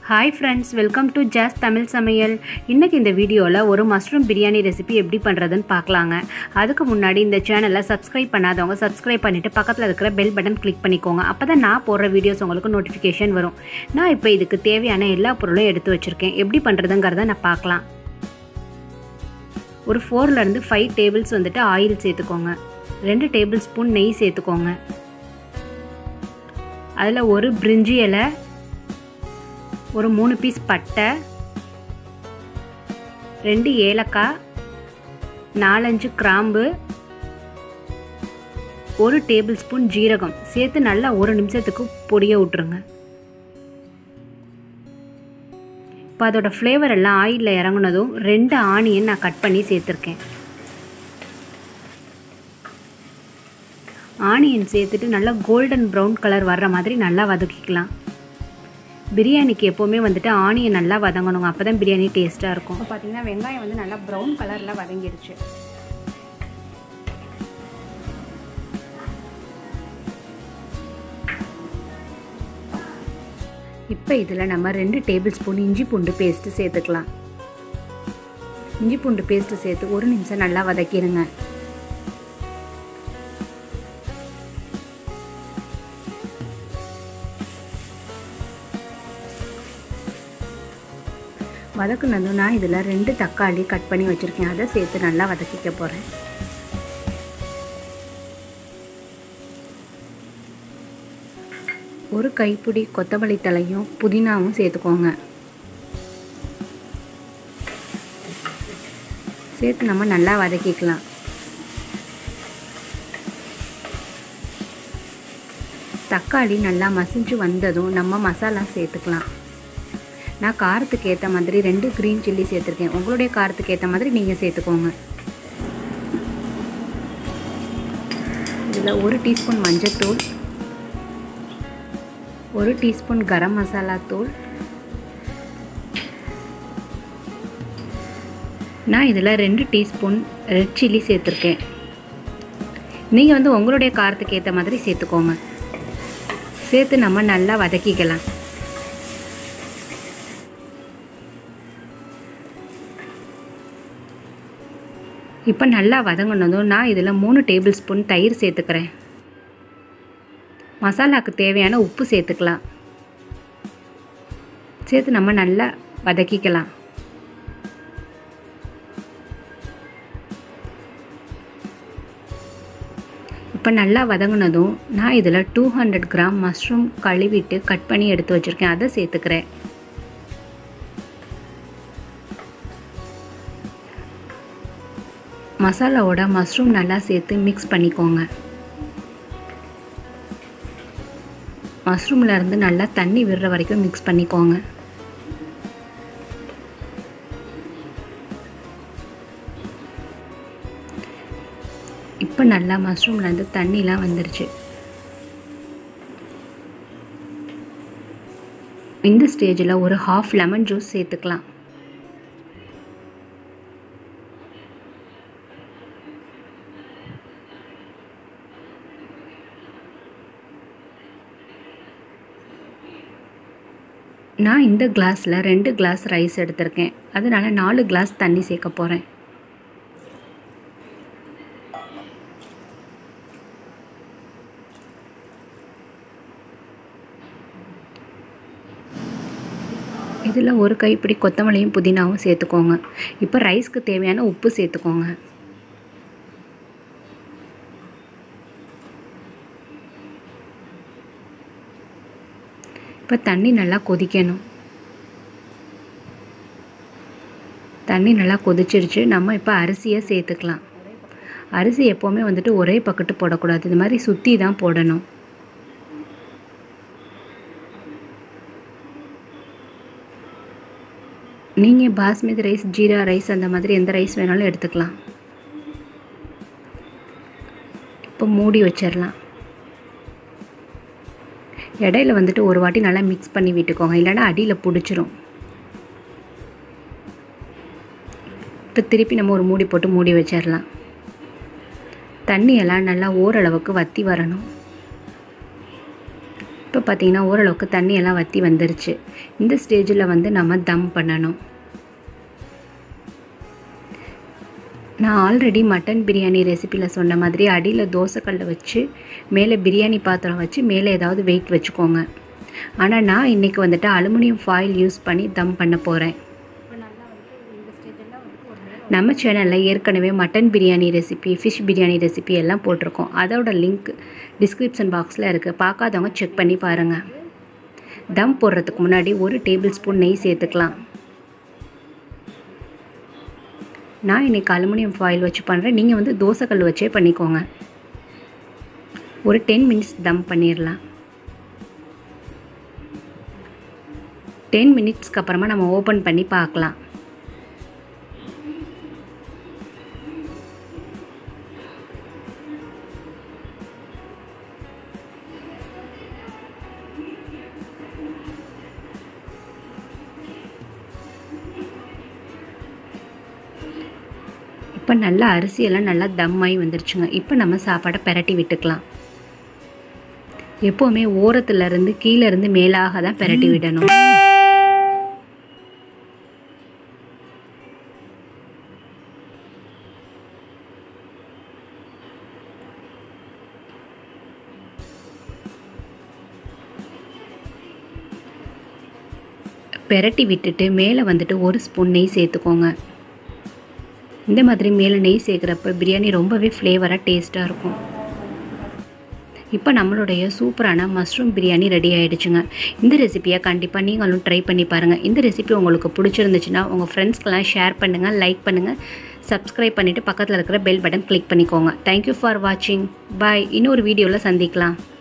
hi friends welcome to Jazz Tamil சமையல் இன்றைக்கி இந்த வீடியோவில் ஒரு மஷ்ரூம் பிரியாணி ரெசிபி எப்படி பண்ணுறதுன்னு பார்க்கலாங்க அதுக்கு முன்னாடி இந்த சேனலை சப்ஸ்கிரைப் பண்ணாதவங்க சப்ஸ்கிரைப் பண்ணிவிட்டு பக்கத்தில் இருக்கிற பெல் பட்டன் கிளிக் பண்ணிக்கோங்க அப்போ தான் நான் போடுற வீடியோஸ் உங்களுக்கு நோட்டிஃபிகேஷன் வரும் நான் இப்போ இதுக்கு தேவையான எல்லா பொருளும் எடுத்து வச்சுருக்கேன் எப்படி பண்ணுறதுங்கிறத நான் பார்க்கலாம் ஒரு ஃபோர்லேருந்து ஃபைவ் டேபிள்ஸ் வந்துட்டு ஆயில் சேர்த்துக்கோங்க ரெண்டு டேபிள் ஸ்பூன் நெய் சேர்த்துக்கோங்க அதில் ஒரு பிரிஞ்சி இலை ஒரு மூணு பீஸ் பட்டை ரெண்டு ஏலக்காய் நாலஞ்சு கிராம்பு ஒரு டேபிள் ஸ்பூன் ஜீரகம் சேர்த்து நல்லா ஒரு நிமிஷத்துக்கு பொடிய விட்டுருங்க இப்போ அதோட ஃப்ளேவர் எல்லாம் ஆயிலில் இறங்குனதும் ரெண்டு ஆனியன் நான் கட் பண்ணி சேர்த்துருக்கேன் ஆனியன் சேர்த்துட்டு நல்லா கோல்டன் ப்ரௌன் கலர் வர்ற மாதிரி நல்லா வதக்கிக்கலாம் பிரியாணிக்கு எப்போவுமே வந்துட்டு ஆனியன் நல்லா வதங்கணுங்க அப்போ தான் பிரியாணி டேஸ்ட்டாக இருக்கும் இப்போ பார்த்தீங்கன்னா வெங்காயம் வந்து நல்லா ப்ரௌன் கலரில் வதங்கிருச்சு இப்போ இதில் நம்ம ரெண்டு டேபிள் ஸ்பூன் இஞ்சி பூண்டு பேஸ்ட்டு சேர்த்துக்கலாம் இஞ்சி பூண்டு பேஸ்ட்டு சேர்த்து ஒரு நிமிஷம் நல்லா வதக்கிடுங்க வதக்குனதும் நான் இதில் ரெண்டு தக்காளி கட் பண்ணி வச்சுருக்கேன் அதை சேர்த்து நல்லா வதக்கிக்க போகிறேன் ஒரு கைப்பிடி கொத்தமல்லி தலையும் புதினாவும் சேர்த்துக்கோங்க சேர்த்து நம்ம நல்லா வதக்கிக்கலாம் தக்காளி நல்லா மசிஞ்சு வந்ததும் நம்ம மசாலா சேர்த்துக்கலாம் நான் காரத்துக்கு ஏற்ற மாதிரி ரெண்டு க்ரீன் சில்லி சேர்த்துருக்கேன் உங்களுடைய காரத்துக்கு ஏற்ற மாதிரி நீங்கள் சேர்த்துக்கோங்க இதில் ஒரு டீஸ்பூன் மஞ்சத்தூள் ஒரு டீஸ்பூன் கரம் மசாலா தூள் நான் இதில் ரெண்டு டீஸ்பூன் ரெட் சில்லி சேர்த்துருக்கேன் நீங்கள் வந்து உங்களுடைய காரத்துக்கு ஏற்ற மாதிரி சேர்த்துக்கோங்க சேர்த்து நம்ம நல்லா வதக்கிக்கலாம் இப்போ நல்லா வதங்கினதும் நான் இதில் மூணு டேபிள் ஸ்பூன் தயிர் சேர்த்துக்கிறேன் மசாலாவுக்கு தேவையான உப்பு சேர்த்துக்கலாம் சேர்த்து நம்ம நல்லா வதக்கிக்கலாம் இப்போ நல்லா வதங்கினதும் நான் இதில் டூ ஹண்ட்ரட் கிராம் மஷ்ரூம் கழுவிட்டு கட் பண்ணி எடுத்து வச்சுருக்கேன் அதை சேர்த்துக்கிறேன் மசாலாவோட மஷ்ரூம் நல்லா சேர்த்து மிக்ஸ் பண்ணிக்கோங்க மஷ்ரூமில் இருந்து நல்லா தண்ணி விடுற வரைக்கும் மிக்ஸ் பண்ணிக்கோங்க இப்போ நல்லா மஷ்ரூம்லேருந்து தண்ணிலாம் வந்துருச்சு இந்த ஸ்டேஜில் ஒரு ஹாஃப் லெமன் ஜூஸ் சேர்த்துக்கலாம் நான் இந்த கிளாஸில் ரெண்டு கிளாஸ் ரைஸ் எடுத்திருக்கேன் அதனால் நாலு கிளாஸ் தண்ணி சேர்க்க போகிறேன் இதில் ஒரு கைப்பிடி கொத்தமல்லியும் புதினாவும் சேர்த்துக்கோங்க இப்போ ரைஸ்க்கு தேவையான உப்பு சேர்த்துக்கோங்க இப்போ தண்ணி நல்லா கொதிக்கணும் தண்ணி நல்லா கொதிச்சிருச்சு நம்ம இப்போ அரிசியை சேர்த்துக்கலாம் அரிசி எப்போவுமே வந்துட்டு ஒரே பக்கத்து போடக்கூடாது இது மாதிரி சுற்றி தான் போடணும் நீங்கள் பாஸ்மதி ரைஸ் ஜீரா ரைஸ் அந்த மாதிரி எந்த ரைஸ் வேணாலும் எடுத்துக்கலாம் இப்போ மூடி வச்சிடலாம் இடையில வந்துட்டு ஒரு வாட்டி நல்லா மிக்ஸ் பண்ணி விட்டுக்கோங்க இல்லைனா அடியில் பிடிச்சிரும் இப்போ திருப்பி நம்ம ஒரு மூடி போட்டு மூடி வச்சிடலாம் தண்ணியெல்லாம் நல்லா ஓரளவுக்கு வற்றி வரணும் இப்போ பார்த்தீங்கன்னா ஓரளவுக்கு தண்ணியெல்லாம் வற்றி வந்துருச்சு இந்த ஸ்டேஜில் வந்து நம்ம தம் பண்ணணும் நான் ஆல்ரெடி மட்டன் பிரியாணி ரெசிப்பியில் சொன்ன மாதிரி அடியில் தோசைக்கல்லை வச்சு மேலே பிரியாணி பாத்திரம் வச்சு மேலே ஏதாவது வெயிட் வச்சுக்கோங்க ஆனால் நான் இன்றைக்கி வந்துட்டு அலுமினியம் ஃபாயில் யூஸ் பண்ணி தம் பண்ண போகிறேன் நம்ம சேனலில் ஏற்கனவே mutton biryani recipe fish biryani recipe எல்லாம் போட்டிருக்கோம் அதோட லிங்க் டிஸ்கிரிப்ஷன் பாக்ஸில் இருக்குது பார்க்காதவங்க செக் பண்ணி பாருங்கள் தம் போடுறதுக்கு முன்னாடி ஒரு டேபிள் ஸ்பூன் நெய் சேர்த்துக்கலாம் நான் இன்றைக்கி அலுமினியம் ஃபாயில் வச்சு பண்ணுறேன் நீங்கள் வந்து தோசைக்கல் வச்சே பண்ணிக்கோங்க ஒரு டென் மினிட்ஸ் தம் பண்ணிடலாம் டென் மினிட்ஸ்க்கு அப்புறமா நம்ம ஓப்பன் பண்ணி பார்க்கலாம் இப்போ நல்லா அரிசியெல்லாம் நல்லா தம்மாகி வந்துருச்சுங்க இப்போ நம்ம சாப்பாடை பெரட்டி விட்டுக்கலாம் எப்போவுமே ஓரத்துலேருந்து கீழேருந்து மேலாக தான் பெரட்டி விடணும் பெரட்டி விட்டுட்டு மேலே வந்துட்டு ஒரு ஸ்பூன் நெய் சேர்த்துக்கோங்க இந்த மாதிரி மேலே நெய் சேர்க்குறப்ப பிரியாணி ரொம்பவே ஃப்ளேவராக டேஸ்ட்டாக இருக்கும் இப்போ நம்மளுடைய சூப்பரான மஷ்ரூம் பிரியாணி ரெடி ஆகிடுச்சுங்க இந்த ரெசிப்பியை கண்டிப்பாக நீங்களும் ட்ரை பண்ணி பாருங்கள் இந்த ரெசிபி உங்களுக்கு பிடிச்சிருந்துச்சுன்னா உங்கள் ஃப்ரெண்ட்ஸ்க்கெலாம் ஷேர் பண்ணுங்கள் லைக் பண்ணுங்கள் சப்ஸ்கிரைப் பண்ணிவிட்டு பக்கத்தில் இருக்கிற பெல் பட்டன் கிளிக் பண்ணிக்கோங்க தேங்க்யூ ஃபார் வாட்சிங் பாய் இன்னொரு வீடியோவில் சந்திக்கலாம்